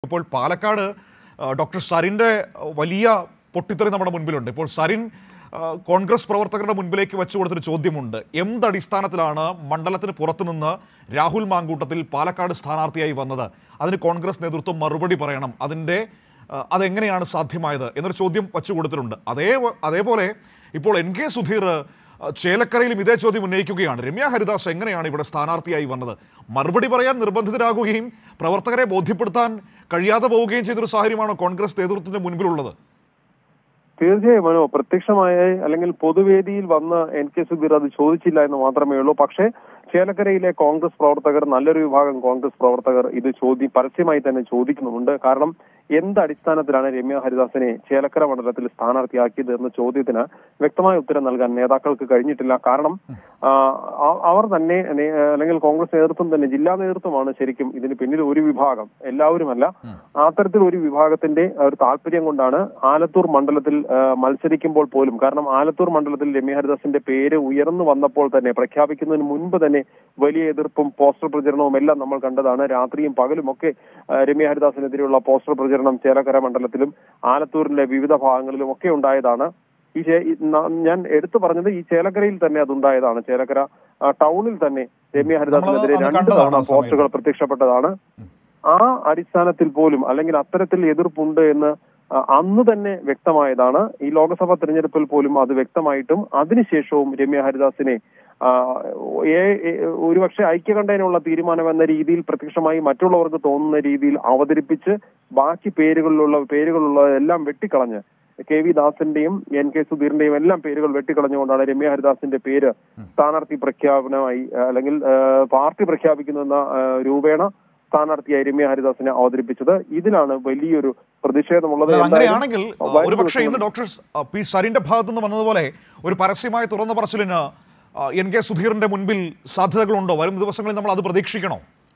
ഇപ്പോൾ പാലക്കാട് ആ, ഡോക്ടർ സരിൻ്റെ വലിയ പൊട്ടിത്തെറി നമ്മുടെ മുൻപിലുണ്ട് ഇപ്പോൾ സരിൻ ആ, കോൺഗ്രസ് പ്രവർത്തകരുടെ മുൻപിലേക്ക് വെച്ചു കൊടുത്തൊരു ചോദ്യമുണ്ട് എന്തടിസ്ഥാനത്തിലാണ് മണ്ഡലത്തിന് പുറത്തുനിന്ന് രാഹുൽ മാങ്കൂട്ടത്തിൽ പാലക്കാട് സ്ഥാനാർത്ഥിയായി വന്നത് അതിന് കോൺഗ്രസ് നേതൃത്വം മറുപടി പറയണം അതിൻ്റെ ആ, അതെങ്ങനെയാണ് സാധ്യമായത് എന്നൊരു ചോദ്യം വച്ചു കൊടുത്തിട്ടുണ്ട് അതേ അതേപോലെ ഇപ്പോൾ എൻ കെ സുധീർ ആ, ചേലക്കരയിലും ഇതേ ചോദ്യം ഉന്നയിക്കുകയാണ് രമ്യ ഹരിദാസ് എങ്ങനെയാണ് ഇവിടെ സ്ഥാനാർത്ഥിയായി വന്നത് മറുപടി പറയാൻ നിർബന്ധിതരാകുകയും പ്രവർത്തകരെ ബോധ്യപ്പെടുത്താൻ കഴിയാതെ പോവുകയും ചെയ്തൊരു സാഹചര്യമാണ് കോൺഗ്രസ് നേതൃത്വത്തിന്റെ മുൻപിലുള്ളത് തീർച്ചയായും മനോ പ്രത്യക്ഷമായ അല്ലെങ്കിൽ പൊതുവേദിയിൽ വന്ന് എൻ കെ സുധീർ അത് ചോദിച്ചില്ല എന്ന് മാത്രമേ ഉള്ളൂ പക്ഷേ ചേലക്കരയിലെ കോൺഗ്രസ് പ്രവർത്തകർ നല്ലൊരു വിഭാഗം കോൺഗ്രസ് പ്രവർത്തകർ ഇത് ചോദ്യം പരസ്യമായി തന്നെ ചോദിക്കുന്നുമുണ്ട് കാരണം എന്ത് അടിസ്ഥാനത്തിലാണ് രമ്യ ഹരിദാസിനെ ചേലക്കര മണ്ഡലത്തിൽ സ്ഥാനാർത്ഥിയാക്കിയത് എന്ന ചോദ്യത്തിന് വ്യക്തമായ ഉത്തരം നൽകാൻ നേതാക്കൾക്ക് കഴിഞ്ഞിട്ടില്ല കാരണം ആ, അ- അവർ തന്നെ നേ- അല്ലെങ്കിൽ കോൺഗ്രസ് നേതൃത്വം തന്നെ ജില്ലാ നേതൃത്വമാണ് ശരിക്കും ഇതിന് പിന്നിൽ ഒരു വിഭാഗം എല്ലാവരുമല്ല അത്തരത്തിൽ ഒരു വിഭാഗത്തിന്റെ ഒരു താല്പര്യം കൊണ്ടാണ് ആലത്തൂർ മണ്ഡലത്തിൽ ആ, മത്സരിക്കുമ്പോൾ പോലും കാരണം ആലത്തൂർ മണ്ഡലത്തിൽ രമ്യ ഹരിദാസിന്റെ പേര് ഉയർന്നു വന്നപ്പോൾ തന്നെ പ്രഖ്യാപിക്കുന്നതിന് മുൻപ് തന്നെ വലിയ എതിർപ്പും പോസ്റ്റർ പ്രചരണവും എല്ലാം നമ്മൾ കണ്ടതാണ് രാത്രിയും പകലും ഒക്കെ ആ, രമ്യ ഹരിദാസിനെതിരെയുള്ള പോസ്റ്റർ പ്രചരണം ചേലക്കര മണ്ഡലത്തിലും ആലത്തൂരിന്റെ വിവിധ ഭാഗങ്ങളിലും ഒക്കെ ഉണ്ടായതാണ് ഈ ചേ- ഈ ന- ഞാൻ എടുത്തു പറഞ്ഞത് ഈ ചേലക്കരയിൽ തന്നെ അതുണ്ടായതാണ് ചേലക്കര ആ, ടൗണിൽ തന്നെ രമ്യ ഹരിദാസിനെതിരെ അന്ന് രണ്ട് കണ്ടതാണ് തവണ ആ സമയത്ത്. പോസ്റ്ററുകൾ പ്രത്യക്ഷപ്പെട്ടതാണ് ആ അടിസ്ഥാനത്തിൽ പോലും അല്ലെങ്കിൽ അത്തരത്തിൽ എതിർപ്പുണ്ട് എന്ന് ആ, അന്ന് തന്നെ വ്യക്തമായതാണ് ഈ ലോക്സഭാ തെരഞ്ഞെടുപ്പിൽ പോലും അത് വ്യക്തമായിട്ടും അതിനുശേഷവും രമ്യ ഹരിദാസിനെ ആ, ഏ- ഏ- ഒരുപക്ഷെ ഐക്യകണ്ഠേനുള്ള തീരുമാനം എന്ന രീതിയിൽ പ്രത്യക്ഷമായി മറ്റുള്ളവർക്ക് തോന്നുന്ന രീതിയിൽ അവതരിപ്പിച്ച് ബാക്കി പേരുകളിലുള്ള പേരുകളുള്ള എല്ലാം വെട്ടിക്കളഞ്ഞ് കെ വി ദാസന്റെയും എൻ കെ സുധീറിന്റെയും എല്ലാം പേരുകൾ വെട്ടിക്കളഞ്ഞുകൊണ്ടാണ് രമ്യ ഹരിദാസിന്റെ പേര് സ്ഥാനാർത്ഥി പ്രഖ്യാപനമായി ആ, അല്ലെങ്കിൽ ആ, പാർട്ടി പ്രഖ്യാപിക്കുന്നുവെന്ന ആ, രൂപേണ സ്ഥാനാർത്ഥിയായി രമ്യ ഹരിദാസിനെ അവതരിപ്പിച്ചത് ഇതിലാണ് വലിയൊരു പ്രതിഷേധമുള്ളത് അല്ല, എന്തായാലും അങ്ങനെയാണെങ്കിൽ വരും ഒരു പക്ഷേ ഇന്ന് ദിവസങ്ങളിൽ- ഡോക്ടർ സ്- ആ, പി സരിന്റെ ഭാഗത്തു നിന്ന് വന്നതുപോലെ ഒരു പരസ്യമായ തുറന്ന പറച്ചിലിന് ആ, എൻ കെ സുധീറിന്റെ മുൻപിൽ സാധ്യതകളുണ്ടോ വരും ദിവസങ്ങളിൽ നമ്മൾ അത് പ്രതീക്ഷിക്കണോ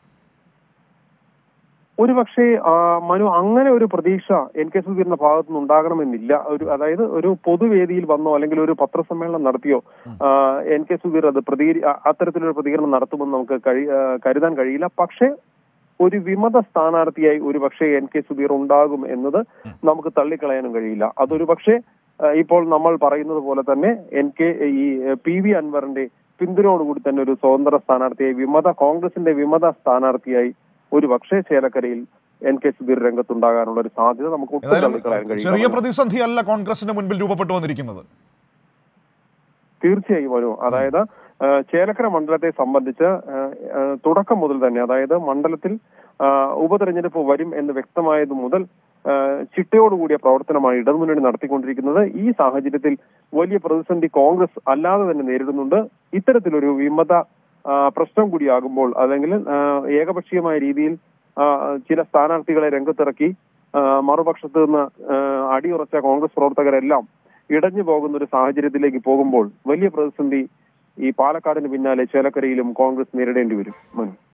ഒരുപക്ഷെ ആ, മനു അങ്ങനെ ഒരു പ്രതീക്ഷ എൻ കെ സുധീറിന്റെ ഭാഗത്തു നിന്ന് ഉണ്ടാകണമെന്നില്ല ഒരു അതായത് ഒരു പൊതുവേദിയിൽ വന്നോ അല്ലെങ്കിൽ ഒരു പത്രസമ്മേളനം നടത്തിയോ ആ, എൻ കെ സുധീർ അത് പ്രതികരി അ- അത്തരത്തിലൊരു പ്രതികരണം നടത്തുമെന്ന് നമുക്ക് കഴി ആ, കരുതാൻ കഴിയില്ല പക്ഷേ ഒരു വിമത സ്ഥാനാർത്ഥിയായി ഒരു പക്ഷേ എൻ കെ സുധീർ ഉണ്ടാകും എന്നത് നമുക്ക് തള്ളിക്കളയാനും കഴിയില്ല അതൊരു പക്ഷേ ആ, ഇപ്പോൾ നമ്മൾ പറയുന്നത് പോലെ തന്നെ എൻ കെ ഈ പി വി അൻവറിന്റെ പിന്തുണയോടുകൂടി തന്നെ ഒരു സ്വതന്ത്ര സ്ഥാനാർത്ഥിയായി വിമത കോൺഗ്രസിന്റെ വിമത സ്ഥാനാർത്ഥിയായി ഒരു പക്ഷേ ചേലക്കരയിൽ എൻ കെ സുധീർ രംഗത്തുണ്ടാകാനുള്ള ഒരു സാധ്യത നമുക്ക് ഒട്ടും ഏതായാലും തള്ളിക്കളയാൻ ചെറിയ കഴിയില്ല പ്രതിസന്ധി അല്ല കോൺഗ്രസിന്റെ മുൻപിൽ രൂപപ്പെട്ടു വന്നിരിക്കുന്നത് തീർച്ചയായും വരും അതായത് ആ, ചേലക്കര മണ്ഡലത്തെ സംബന്ധിച്ച് ആ, ആ, തുടക്കം മുതൽ തന്നെ അതായത് മണ്ഡലത്തിൽ ആ, ഉപതെരഞ്ഞെടുപ്പ് വരും എന്ന് വ്യക്തമായത് മുതൽ ആ, ചിട്ടയോടുകൂടിയ പ്രവർത്തനമാണ് ഇടതുമുന്നണി നടത്തിക്കൊണ്ടിരിക്കുന്നത് ഈ സാഹചര്യത്തിൽ വലിയ പ്രതിസന്ധി കോൺഗ്രസ് അല്ലാതെ തന്നെ നേരിടുന്നുണ്ട് ഇത്തരത്തിലൊരു വിമത ആ, പ്രശ്നം കൂടിയാകുമ്പോൾ അല്ലെങ്കിൽ ആ, ഏകപക്ഷീയമായ രീതിയിൽ ആ, ചില സ്ഥാനാർത്ഥികളെ രംഗത്തിറക്കി ആ, മറുപക്ഷത്ത് നിന്ന് ആ, അടിയുറച്ച കോൺഗ്രസ് പ്രവർത്തകരെല്ലാം ഇടഞ്ഞു പോകുന്ന ഒരു സാഹചര്യത്തിലേക്ക് പോകുമ്പോൾ വലിയ പ്രതിസന്ധി ഈ പാലക്കാടിന് പിന്നാലെ ചേലക്കരയിലും കോൺഗ്രസ് നേരിടേണ്ടി വരും മനു